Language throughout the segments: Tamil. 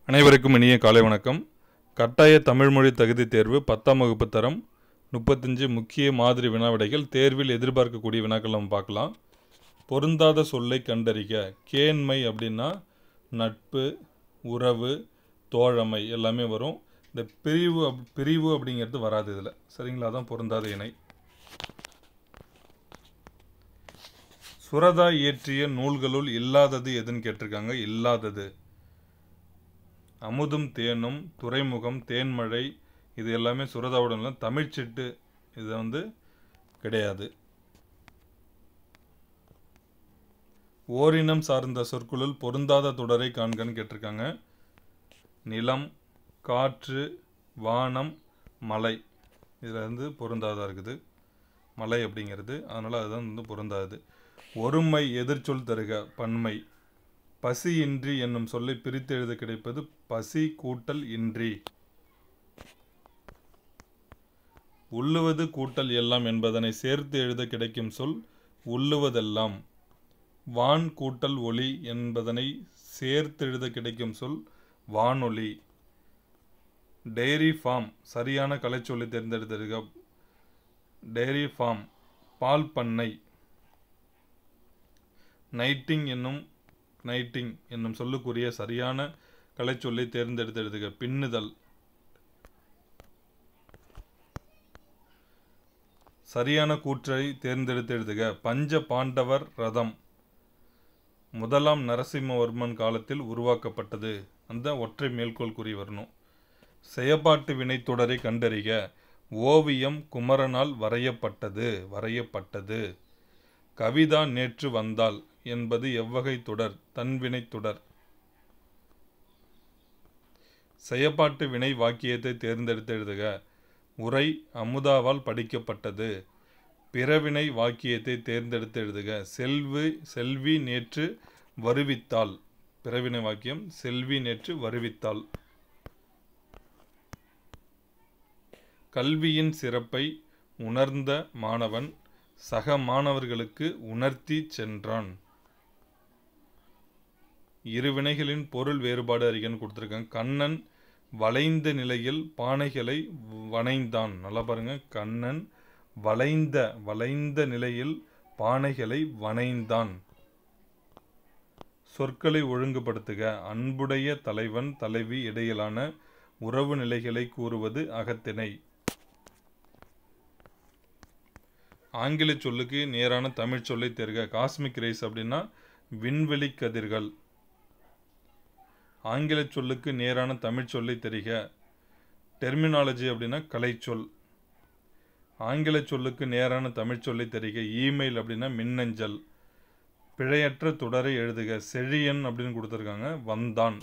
அனைவருக்கும் இனிய காலை வணக்கம் கட்டாய தமிழ்மொழி தகுதி தேர்வு பத்தாம் வகுப்பு தரம் முப்பத்தஞ்சு முக்கிய மாதிரி வினாவிடைகள் தேர்வில் எதிர்பார்க்கக்கூடிய வினாக்கள் நம்ம பார்க்கலாம் பொருந்தாத சொல்லை கண்டறிக கேண்மை அப்படின்னா நட்பு உறவு தோழமை எல்லாமே வரும் இந்த பிரிவு அப்- பிரிவு அப்படிங்கிறது வராது இதில் சரிங்களா அதான் பொருந்தாத இணை சுரதா இயற்றிய நூல்களுள் இல்லாதது எதுன்னு கேட்டிருக்காங்க இல்லாதது அமுதும் தேனும் துறைமுகம் தேன்மழை இது எல்லாமே சுரதாவுடன் தமிழ்ச்சிட்டு இது வந்து கிடையாது ஓரினம் சார்ந்த சொற்களுள் பொருந்தாத தொடரை காண்கன்னு கேட்டிருக்காங்க நிலம் காற்று வானம் மலை இதில் வந்து பொருந்தாதா இருக்குது மலை அப்படிங்கிறது அதனால் அதுதான் வந்து பொருந்தாது ஒருமை எதிர்ச்சொல் தருக பன்மை பசி இன்றி என்னும் சொல்லை பிரித்து எழுத கிடைப்பது பசி கூட்டல் இன்றி உள்ளுவது கூட்டல் எல்லாம் என்பதனை சேர்த்து எழுத கிடைக்கும் சொல் உள்ளுவதெல்லாம் வான் கூட்டல் ஒளி என்பதனை சேர்த்து எழுத கிடைக்கும் சொல் வானொலி டெய்ரி ஃபார்ம் சரியான கலைச்சொல்லை தேர்ந்தெடுத்திருக்க டெய்ரி ஃபார்ம் பால் பண்ணை நைட்டிங் என்னும் நைட்டிங் என்னும் சொல்லுக்குரிய சரியான கலைச்சொல்லை தேர்ந்தெடுத்து எழுதுக பின்னுதல் சரியான கூற்றை தேர்ந்தெடுத்து எழுதுக பஞ்ச பாண்டவர் ரதம் முதலாம் நரசிம்மவர்மன் காலத்தில் உருவாக்கப்பட்டது அந்த ஒற்றை மேற்கோள் குறி வரணும் செயப்பாட்டு வினைத்தொடரை கண்டறிக ஓவியம் குமரனால் வரையப்பட்டது வரையப்பட்டது கவிதா நேற்று வந்தாள் என்பது எவ்வகை தொடர் தன்வினை தொடர் செயப்பாட்டு வினை வாக்கியத்தை தேர்ந்தெடுத்து எழுதுக உரை அமுதாவால் படிக்கப்பட்டது பிறவினை வாக்கியத்தை தேர்ந்தெடுத்து எழுதுக செல்வி செல்வி நேற்று வருவித்தாள் பிறவினை வாக்கியம் செல்வி நேற்று வருவித்தாள் கல்வியின் சிறப்பை உணர்ந்த மாணவன் சக மாணவர்களுக்கு உணர்த்தி சென்றான் இரு வினைகளின் பொருள் வேறுபாடு அறிகன்னு கொடுத்துருக்காங்க கண்ணன் வளைந்த நிலையில் பானைகளை வனைந்தான் நல்லா பாருங்க கண்ணன் வளைந்த வளைந்த நிலையில் பானைகளை வனைந்தான் சொற்களை ஒழுங்குபடுத்துக அன்புடைய தலைவன் தலைவி இடையிலான உறவு நிலைகளை கூறுவது அகத்திணை ஆங்கில சொல்லுக்கு நேரான தமிழ் சொல்லை தேர்க காஸ்மிக் ரேஸ் அப்படின்னா விண்வெளி கதிர்கள் ஆங்கில சொல்லுக்கு நேரான தமிழ் சொல்லை தெரிக டெர்மினாலஜி அப்படின்னா கலைச்சொல் ஆங்கில சொல்லுக்கு நேரான தமிழ் சொல்லை தெரிக இமெயில் அப்படின்னா மின்னஞ்சல் பிழையற்ற தொடரை எழுதுக செழியன் அப்படின்னு கொடுத்துருக்காங்க வந்தான்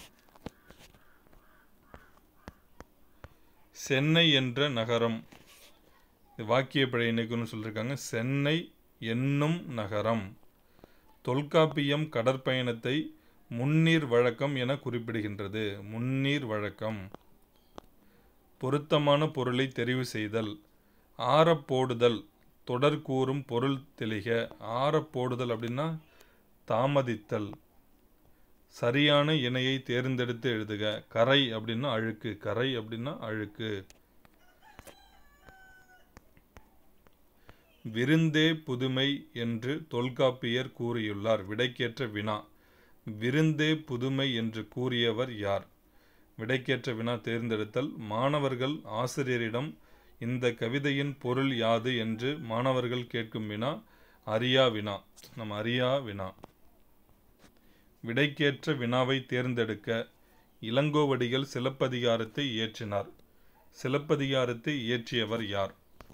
சென்னை என்ற நகரம் வாக்கிய பிழை இணைக்குன்னு சொல்லியிருக்காங்க சென்னை என்னும் நகரம் தொல்காப்பியம் கடற்பயணத்தை முன்னீர் வழக்கம் என குறிப்பிடுகின்றது முன்னீர் வழக்கம் பொருத்தமான பொருளை தெரிவு செய்தல் ஆறப்போடுதல் தொடர் கூறும் பொருள் தெளிக ஆறப்போடுதல் அப்படின்னா தாமதித்தல் சரியான இணையை தேர்ந்தெடுத்து எழுதுக கரை அப்படின்னா அழுக்கு கரை அப்படின்னா அழுக்கு விருந்தே புதுமை என்று தொல்காப்பியர் கூறியுள்ளார் விடைக்கேற்ற வினா விருந்தே புதுமை என்று கூறியவர் யார் விடைக்கேற்ற வினா தேர்ந்தெடுத்தல் மாணவர்கள் ஆசிரியரிடம் இந்த கவிதையின் பொருள் யாது என்று மாணவர்கள் கேட்கும் வினா அரியா வினா நம்ம அரியா வினா விடைக்கேற்ற வினாவை தேர்ந்தெடுக்க இளங்கோவடிகள் சிலப்பதிகாரத்தை இயற்றினார் சிலப்பதிகாரத்தை இயற்றியவர் யார்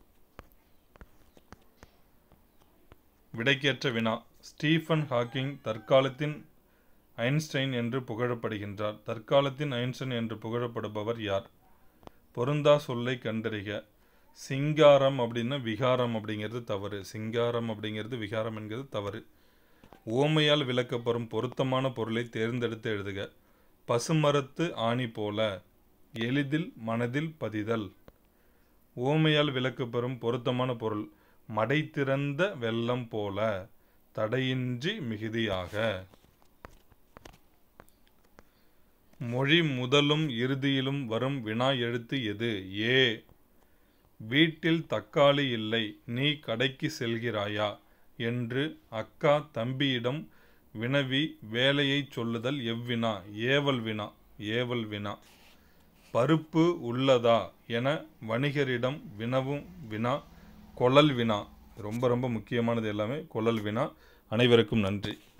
விடைக்கேற்ற வினா ஸ்டீஃபன் ஹாக்கிங் தற்காலத்தின் ஐன்ஸ்டைன் என்று புகழப்படுகின்றார் தற்காலத்தின் ஐன்ஸ்டைன் என்று புகழப்படுபவர் யார் பொருந்தா சொல்லை கண்டறிக சிங்காரம் அப்படின்னா விகாரம் அப்படிங்கிறது தவறு சிங்காரம் அப்படிங்கிறது விகாரம் என்கிறது தவறு ஓமையால் விளக்கப்படும் பொருத்தமான பொருளை தேர்ந்தெடுத்து எழுதுக பசுமரத்து ஆணி போல எளிதில் மனதில் பதிதல் ஓமையால் விளக்கப்பெறும் பொருத்தமான பொருள் மடை திறந்த வெள்ளம் போல தடையின்றி மிகுதியாக மொழி முதலும் இறுதியிலும் வரும் வினா எழுத்து எது ஏ வீட்டில் தக்காளி இல்லை நீ கடைக்கு செல்கிறாயா என்று அக்கா தம்பியிடம் வினவி வேலையை சொல்லுதல் எவ்வினா ஏவல் வினா ஏவல் வினா பருப்பு உள்ளதா என வணிகரிடம் வினவும் வினா கொழல் வினா ரொம்ப ரொம்ப முக்கியமானது எல்லாமே கொழல் வினா அனைவருக்கும் நன்றி